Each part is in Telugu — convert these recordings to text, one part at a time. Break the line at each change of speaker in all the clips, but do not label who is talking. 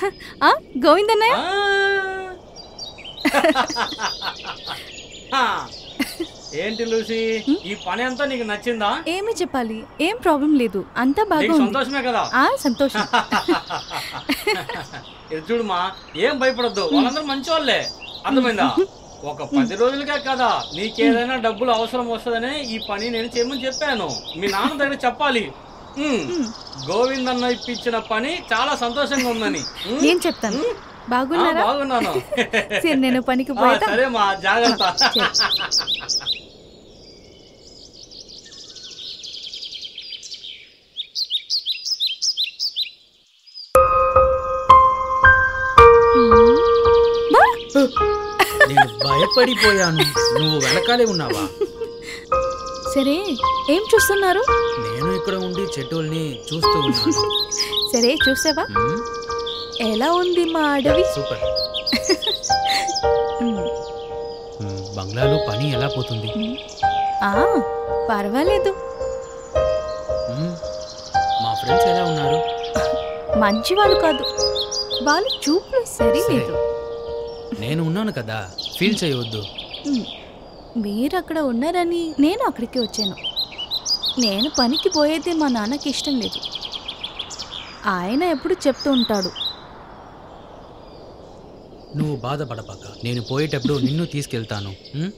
ఆ, గోవిందన్నయ్య
ఆ. ఏంటి లూసి ఈ పని అంతా నీకు నచ్చిందా
ఏమి చెప్పాలి ఏం ప్రాబ్లం లేదు అంతా బాగా
నీకు
ఉంది
సంతోషమే కదా
ఆ సంతోషం
ఇది చూడుమా ఏం భయపడద్దు వాళ్ళందరూ మంచి వాళ్ళే అర్థమైందా ఒక పది రోజులకే కదా నీకేదైనా డబ్బులు అవసరం వస్తుందనే ఈ పని నేను చేయమని చెప్పాను మీ నాన్న దగ్గర చెప్పాలి ఉమ్. గోవింద్ అన్న ఇప్పించిన పని చాలా సంతోషంగా ఉందని ఉమ్.
నేను చెప్తాను
ఉమ్. ఆ,
బాగున్నారా
బాగున్నాను
సరే నేను పనికి
ఆ,
పోయేదా
సరే మా జాగ్రత్త
బా.
నేను భయపడిపోయాను నువ్వు వెనకాలే ఉన్నావా
సరే ఏం చూస్తున్నారు
నేను ఇక్కడ ఉండి చెట్టుల్ని చూస్తూ ఉన్నాను
సరే చూసావా
మ్మ్,
ఎలా ఉంది మా అడవి
సూపర్
ఉమ్,
మ్మ్, బంగ్లాలో పని ఎలా పోతుంది
ఉమ్. ఆ పర్వాలేదు
మ్మ్, మా ఫ్రెండ్స్ ఎలా ఉన్నారు
మంచి వాళ్ళు కాదు వాళ్ళు చూపులు సరిలేదు
నేను ఉన్నాను కదా ఫీల్ చేయవద్దు
ఉమ్, మీరు అక్కడ ఉన్నారని నేను అక్కడికి వచ్చాను నేను పనికి పోయేది మా నాన్నకి ఇష్టం లేదు ఆయన ఎప్పుడు చెప్తూ ఉంటాడు
నువ్వు బాధపడపాక నేను పోయేటప్పుడు నిన్ను తీసుకెళ్తాను మ్మ్?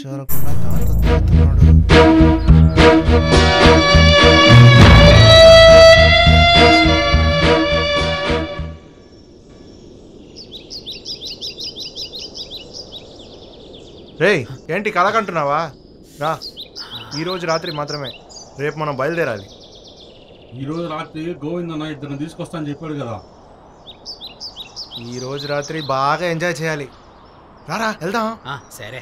చూడకుండా తాత తాతున్నాడు రేయ్ ఏంటి కలకంటున్నావా రా ఈరోజు రాత్రి మాత్రమే రేపు మనం బయలుదేరాలి
ఈ రోజు రాత్రి గోవిందన్న ఇద్దరిని తీసుకొస్తా అని చెప్పాడు కదా
ఈ రోజు రాత్రి బాగా ఎంజాయ్ చేయాలి రారా వెళ్దాం
ఆ, సరే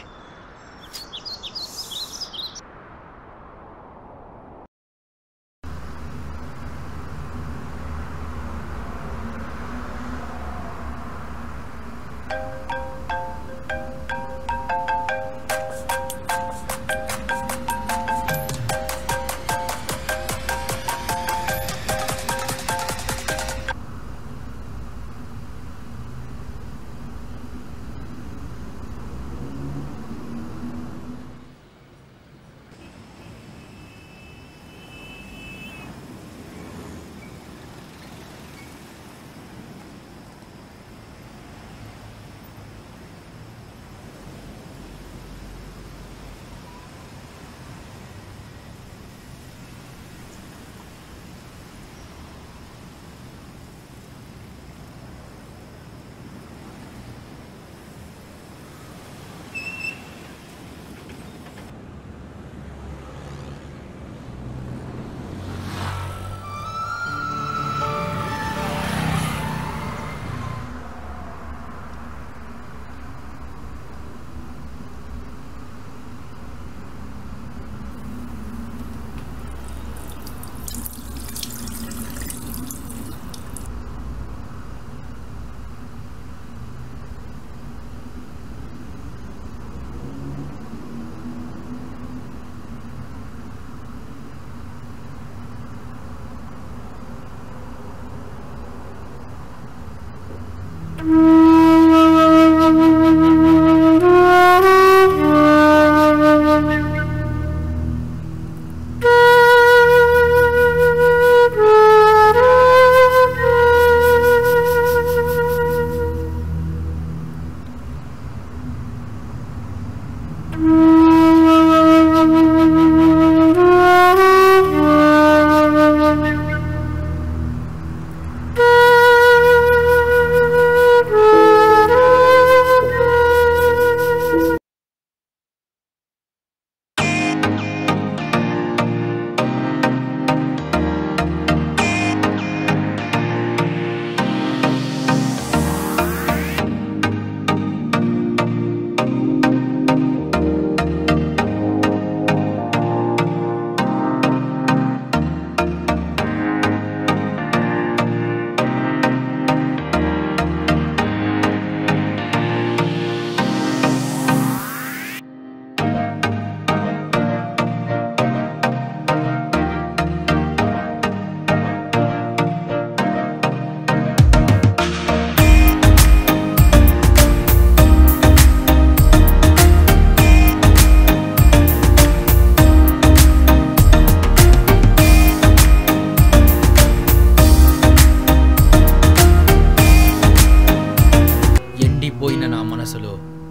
ఎండిపోయిన నా మనసులో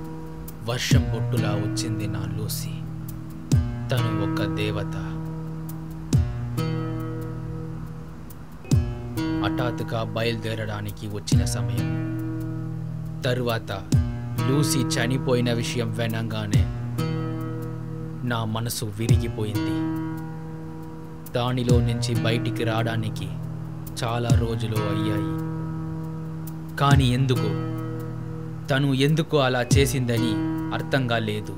వర్షం బొట్టులా వచ్చింది నా లూసి తను ఒక దేవత హఠాత్తుగా బయలుదేరడానికి వచ్చిన సమయం తరువాత లూసీ చనిపోయిన విషయం వినంగానే నా మనసు విరిగిపోయింది దానిలో నుంచి బయటికి రావడానికి చాలా రోజులు అయ్యాయి కానీ ఎందుకు తను ఎందుకు అలా చేసిందని అర్థంగా లేదు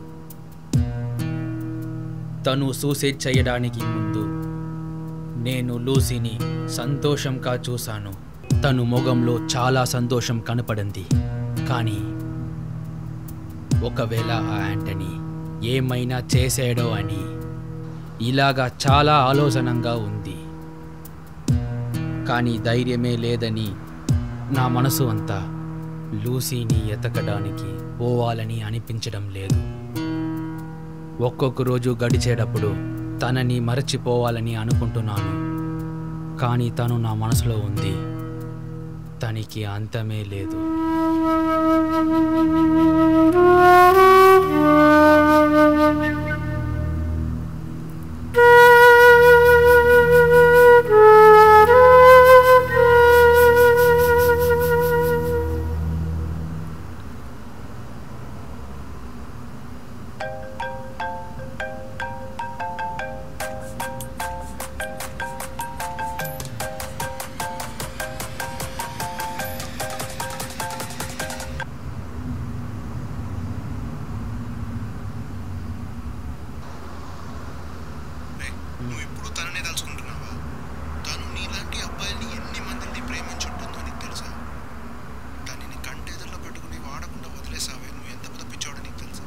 తను సూసైడ్ చేయడానికి ముందు నేను లూసీని సంతోషంగా చూశాను తను మొగంలో చాలా సంతోషం కనపడింది కానీ ఒకవేళ ఆ యాంటనీ ఏమైనా చేసాడో అని ఇలాగా చాలా ఆలోచనంగా ఉంది కానీ ధైర్యమే లేదని నా మనసు అంతా లూసీని ఎతకడానికి పోవాలని అనిపించడం లేదు ఒక్కొక్క రోజు గడిచేటప్పుడు తనని మరచిపోవాలని అనుకుంటున్నాను కానీ తను నా మనసులో ఉంది తనకి అంతమే లేదు
Thank you. నువ్వు ఎప్పుడు తననే తలుచుకుంటున్నావా తను నీలాంటి అబ్బాయిని ఎన్ని మందిని ప్రేమించుంటుందో నీకు తెలుసా దానిని కంటెదల్లో పెట్టుకుని వాడకుండా వదిలేసావే నువ్వు ఎంత పెద్ద పిచ్చోడో నీకు తెలుసా